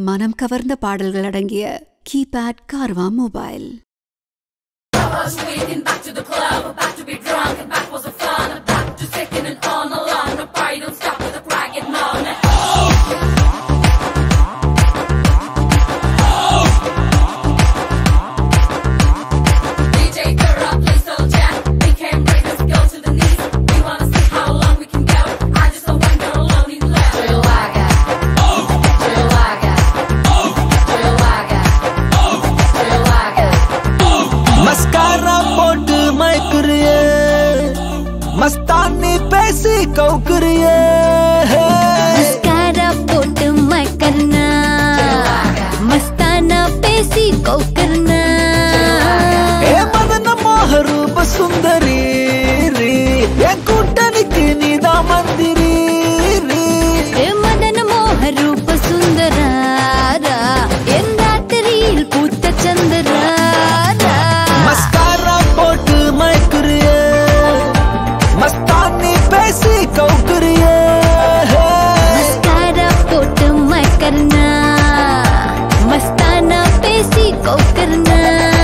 மனம் கவர்ந்த பாடல்கள் அடங்கிய கீபேட் கார்வா மொபைல் மஸ்காரா போட்டு மயக்குறியே மஸ்தானி பேசி கவுக்குறியே मस्कारा पोट मैं करना मस्ताना पेसी को करना ஏ மதன மோக ரூப சுந்தரி ரீ. என் கூட்டணிக்கு நீதான் மந்திரி ரீ. ए मदन मोह रूप सुंदरारा एन रात्रिயில் பூத்த சந்திராரா மஸ்காரா போட்டு மயக்குறியே மஸ்தானி பேசி கவுக்குறியே मस्कारा पोट मैं करना मस्ताना पेसी को करना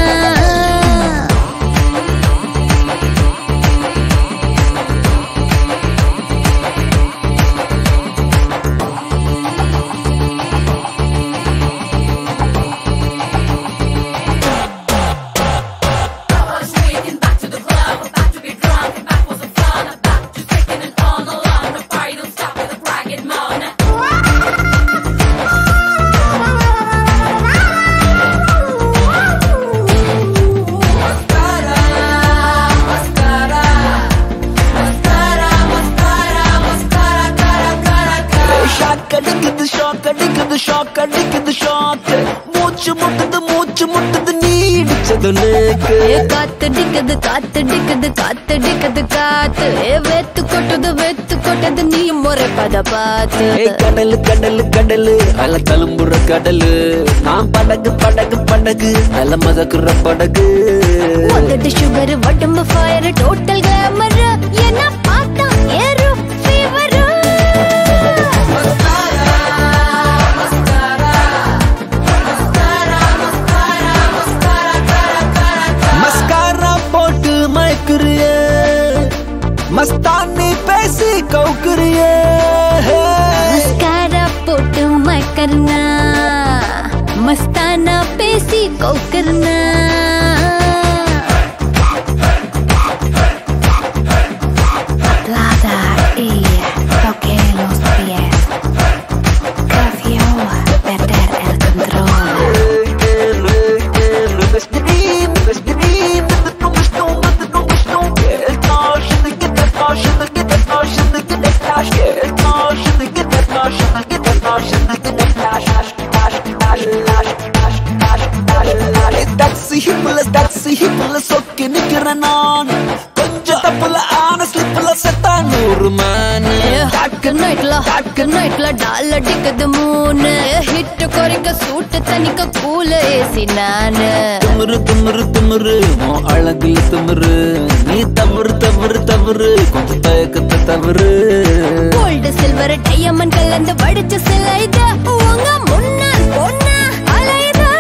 ஷாக் அடிக்குது ஷாக் அடிக்குது ஷாக் அடிக்குது ஷாக் மூச்சு முட்டுது மூச்சு முட்டுது நீ இடிச்சது லேக்கு ஏ காத்தடிக்குது காத்தடிக்குது காத்தடிக்குது காத்து ஏ வெத்து கொட்டுது வெத்து கொட்டது நீ முறை பத பார்த்து ஏய் கடலு கடலு கடலு அல தழும்புற கடலு நான் படகு படகு படகு அல மதக்குற படகு உதடு சுகர் உடம்பு ஃபயர் டோட்டல் கிளாமர் என்ன பார்த்தா ஏறும் ஃபீவர் மஸ்காரா போட்டு மயக்குறியே மஸ்தானி பேசி கவுக்குறியே मस्कारा पोट मैं करना मस्ताना पेसी को करना Plata y toque los pies. Confío perder el control. Taxi ஹிப்ல டாக்ஸி ஹிப்ல சொக்கி நிக்கிறேன் நான் கொஞ்சம் தப்புல ஆன ஸ்லிப்ல செத்தா நூறு மேனு டாக்கு நைட்ல டாக்கு நைட்ல டால் அடிக்குது மூணு ஹிட் குறைக்க சூட்டு தனிக்க கூல ஏசி நானு திமிரு திமிரு திமிரு உன் அழகுல திமிரு நீ தவறு தவறு தவறு கொஞ்சம் தயக்கத்தை தவறு கோல்டு சில்வர் டையமண்ட் கலந்து வடிச்ச சிலை இது உங்க முன்னால் பொண்ணா அலையுதா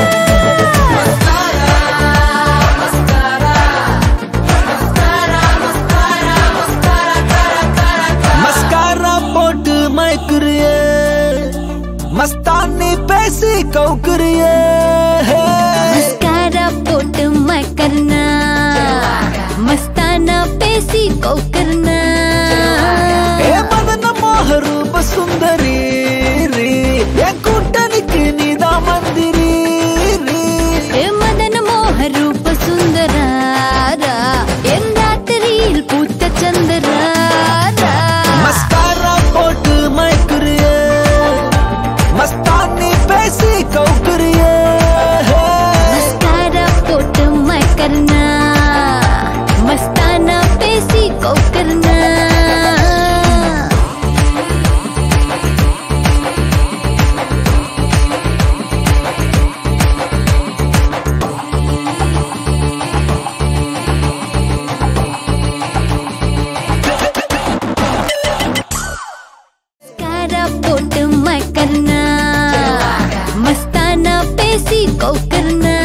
மஸ்காரா போட்டு மயக்குறியே மஸ்தானி பேசி கவுக்குறியே मस्कारा पोट मैं करना मस्ताना पेसी को करना ஏ மதன மோக ரூப சுந்தரி ரீ. என் கூட்டணிக்கு நீதான் மந்திரி ரீ. ஏ மதன மோக ரூப சுந்தராரா என் ராத்திரியில் பூத்த சந்திராரா மஸ்காரா போட்டு மயக்குறியே மஸ்தானி பேசி கவுக்குறியே मस्कारा पोट मैं करना मस्ताना पेसी को करना ஏசி கவுக்கிறன